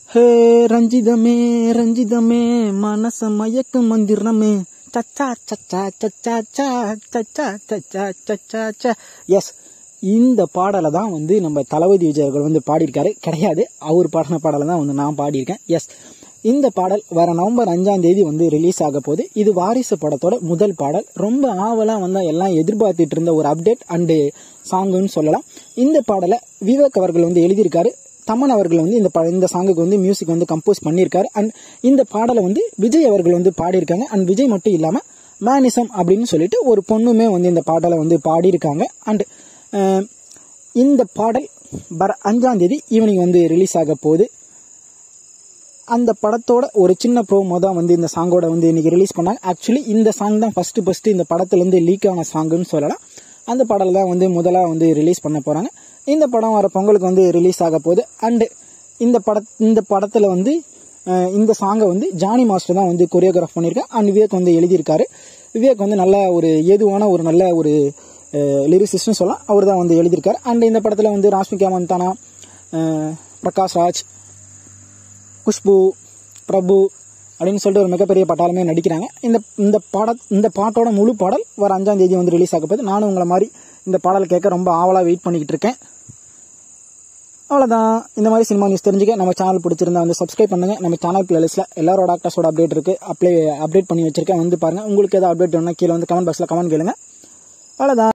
ஹே ரஞ்சிதமே ரஞ்சிதமே மனச மயக்க மந்திரமே சச்சா சச்சா சச்சா சா சச்சா சச்சா சச்சா சா எஸ் இந்த பாடலை தான் வந்து நம்ம தளபதி விஜய் அவர்கள் வந்து பாடியிருக்காரு கிடையாது அவர் பாடின பாடலை தான் வந்து நான் பாடியிருக்கேன் எஸ் இந்த பாடல் வர நவம்பர் அஞ்சாம் தேதி வந்து ரிலீஸ் ஆக போகுது இது வாரிசு படத்தோட முதல் பாடல் ரொம்ப ஆவலாக வந்து எல்லாம் எதிர்பார்த்துட்டு இருந்த ஒரு அப்டேட் அண்டு சாங்குன்னு சொல்லலாம் இந்த பாடலை விவேக் அவர்கள் வந்து எழுதியிருக்காரு தமன் அவர்கள் வந்து இந்த ப- இந்த சாங்குக்கு வந்து மியூசிக் வந்து கம்போஸ் பண்ணியிருக்காரு அண்ட் இந்த பாடலை வந்து விஜய் அவர்கள் வந்து பாடியிருக்காங்க அண்ட் விஜய் மட்டும் இல்லாமல் மேனிசம் அப்படின்னு சொல்லிட்டு ஒரு பொண்ணுமே வந்து இந்த பாடலை வந்து பாடியிருக்காங்க அண்ட் இந்த பாடல் வர அஞ்சாம் தேதி ஈவினிங் வந்து ரிலீஸ் ஆக போகுது அந்த படத்தோட ஒரு சின்ன ப்ரோமோ தான் வந்து இந்த சாங்கோட வந்து இன்னைக்கு ரிலீஸ் பண்ணாங்க ஆக்சுவலி இந்த சாங் தான் ஃபர்ஸ்ட் ஃபர்ஸ்ட் இந்த படத்துலேருந்து லீக் ஆன சாங்குன்னு சொல்லலாம் அந்த பாடல் தான் வந்து முதலாக வந்து ரிலீஸ் பண்ண போகிறாங்க இந்த படம் வர பொங்கலுக்கு வந்து ரிலீஸ் ஆக போகுது அண்டு இந்த பட இந்த படத்தில் வந்து அஹ், இந்த சாங்கை வந்து ஜானி மாஸ்டர் தான் வந்து கொரியோகிராஃப் பண்ணியிருக்காங்க அண்ட் விவேக் வந்து எழுதியிருக்காரு விவேக் வந்து நல்ல ஒரு ஏதுவான ஒரு நல்ல ஒரு லிரிசிஸ்ட்னு சொல்லலாம் அவர் தான் வந்து எழுதியிருக்காரு அண்ட் இந்த படத்தில் வந்து ராஷ்மிகா மந்தானா அஹ், பிரகாஷ் ராஜ் குஷ்பு பிரபு அப்படின்னு சொல்லிட்டு ஒரு மிகப்பெரிய பட்டாளமே நடிக்கிறாங்க இந்த இந்த பாட இந்த பாட்டோட முழு பாடல் வர அஞ்சாம் தேதி வந்து ரிலீஸ் ஆக போகுது நானும் உங்களை மாதிரி இந்த பாடல் கேட்க ரொம்ப ஆவலாக வெயிட் பண்ணிக்கிட்டு இருக்கேன் அவ்வளோதான் இந்த மாதிரி சினிமா நியூஸ் தெரிஞ்சுக்க நம்ம சேனல் பிடிச்சிருந்தா வந்து சப்ஸ்கிரைப் பண்ணுங்க நம்ம சேனல் பிளேலிஸ்ட்டில் எல்லாரோட ஆக்டர்ஸோட அப்டேட் இருக்கு அப்ளை அப்டேட் பண்ணி வச்சிருக்கேன் வந்து பாருங்க உங்களுக்கு ஏதாவது அப்டேட் வேணும்னா கீழே வந்து கமெண்ட் பாக்ஸில் கமெண்ட் கேளுங்க அவ்வளோதான்